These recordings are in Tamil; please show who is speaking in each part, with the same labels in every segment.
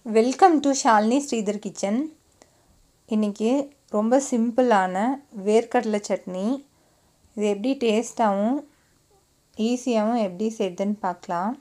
Speaker 1: welcome to Shalini Sridhar kitchen இன்றைக்கி ரொம்ப சிம்பிளான வேர்க்கடலை சட்னி இது எப்படி டேஸ்ட்டாகவும் ஈஸியாகவும் எப்படி செய்யுதுன்னு பார்க்கலாம்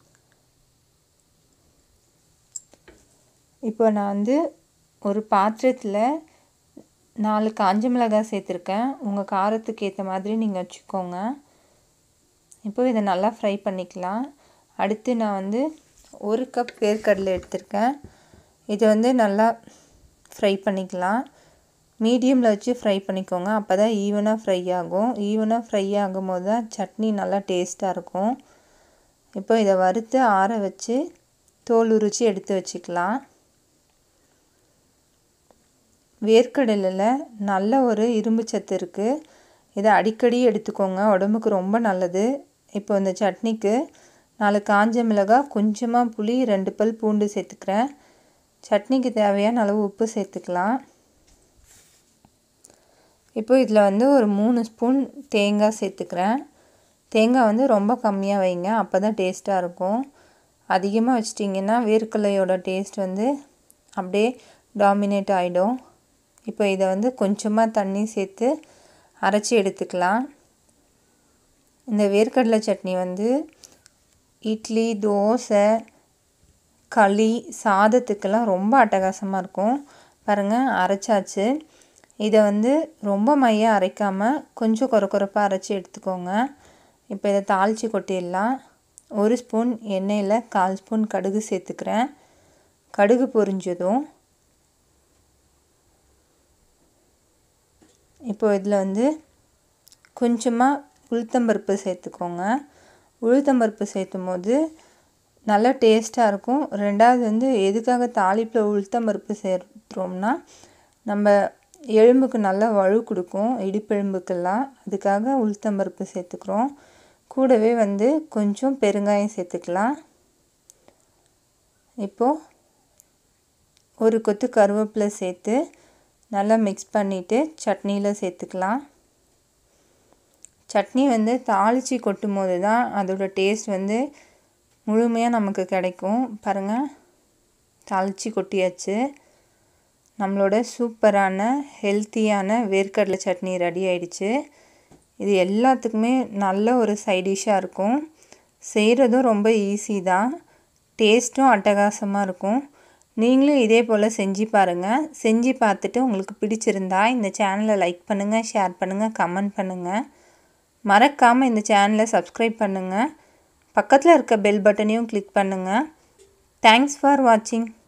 Speaker 1: இப்போ நான் வந்து ஒரு பாத்திரத்தில் நாலு காஞ்ச மிளகாய் சேர்த்துருக்கேன் உங்கள் காரத்துக்கு ஏற்ற மாதிரி நீங்கள் வச்சுக்கோங்க இப்போ இதை நல்லா ஃப்ரை பண்ணிக்கலாம் அடுத்து நான் வந்து ஒரு கப் வேர்க்கடலை எடுத்திருக்கேன் இது வந்து நல்லா ஃப்ரை பண்ணிக்கலாம் மீடியமில் வச்சு ஃப்ரை பண்ணிக்கோங்க அப்போ தான் ஈவனாக ஃப்ரை ஆகும் ஈவனாக ஃப்ரை ஆகும் போது தான் சட்னி நல்லா டேஸ்ட்டாக இருக்கும் இப்போ இதை வறுத்து ஆற வச்சு தோல் உரித்து எடுத்து வச்சுக்கலாம் வேர்க்கடலில் நல்ல ஒரு இரும்பு சத்து இருக்குது இதை அடிக்கடி எடுத்துக்கோங்க உடம்புக்கு ரொம்ப நல்லது இப்போ இந்த சட்னிக்கு நாலு காஞ்ச மிளகாய் கொஞ்சமாக புளி ரெண்டு பல் பூண்டு சேர்த்துக்கிறேன் சட்னிக்கு தேவையான அளவு உப்பு சேர்த்துக்கலாம் இப்போ இதில் வந்து ஒரு மூணு ஸ்பூன் தேங்காய் சேர்த்துக்கிறேன் தேங்காய் வந்து ரொம்ப கம்மியாக வைங்க அப்போ தான் டேஸ்ட்டாக இருக்கும் அதிகமாக வச்சிட்டிங்கன்னா வேர்க்கடலையோட டேஸ்ட் வந்து அப்படியே டாமினேட் ஆகிடும் இப்போ இதை வந்து கொஞ்சமாக தண்ணி சேர்த்து அரைச்சி எடுத்துக்கலாம் இந்த வேர்க்கடலை சட்னி வந்து இட்லி தோசை களி சாதத்துக்கெல்லாம் ரொம்ப அட்டகாசமாக இருக்கும் பாருங்கள் அரைச்சாச்சு இதை வந்து ரொம்ப மையாக அரைக்காமல் கொஞ்சம் குறை குறைப்பாக அரைச்சி எடுத்துக்கோங்க இப்போ இதை தாளித்து கொட்டிடலாம் ஒரு ஸ்பூன் எண்ணெயில் கால் ஸ்பூன் கடுகு சேர்த்துக்கிறேன் கடுகு பொரிஞ்சதும் இப்போ இதில் வந்து கொஞ்சமாக உளுத்தம்பருப்பு சேர்த்துக்கோங்க உளுத்தம்பருப்பு சேர்த்தும் போது நல்லா டேஸ்ட்டாக இருக்கும் ரெண்டாவது வந்து எதுக்காக தாளிப்பில் உளுத்தம்பருப்பு சேர்த்துறோம்னா நம்ம எலும்புக்கு நல்லா வலு கொடுக்கும் இடுப்பெலும்புக்கெல்லாம் அதுக்காக உளுத்தம்பருப்பு சேர்த்துக்கிறோம் கூடவே வந்து கொஞ்சம் பெருங்காயம் சேர்த்துக்கலாம் இப்போது ஒரு கொத்து கருவேப்பிலை சேர்த்து நல்லா மிக்ஸ் பண்ணிவிட்டு சட்னியில் சேர்த்துக்கலாம் சட்னி வந்து தாளித்து கொட்டும் போது தான் அதோட டேஸ்ட் வந்து முழுமையாக நமக்கு கிடைக்கும் பாருங்கள் தாளித்து கொட்டியாச்சு நம்மளோட சூப்பரான ஹெல்த்தியான வேர்க்கடலை சட்னி ரெடி ஆயிடுச்சு இது எல்லாத்துக்குமே நல்ல ஒரு சைடிஷ்ஷாக இருக்கும் செய்கிறதும் ரொம்ப ஈஸி தான் டேஸ்ட்டும் அட்டகாசமாக இருக்கும் நீங்களும் இதே போல் செஞ்சு பாருங்கள் செஞ்சு பார்த்துட்டு உங்களுக்கு பிடிச்சிருந்தா இந்த சேனலை லைக் பண்ணுங்கள் ஷேர் பண்ணுங்கள் கமெண்ட் பண்ணுங்கள் மறக்காமல் இந்த சேனலை சப்ஸ்கிரைப் பண்ணுங்கள் பக்கத்தில் இருக்க பெல் பட்டனையும் கிளிக் பண்ணுங்கள் தேங்க்ஸ் ஃபார் வாட்சிங்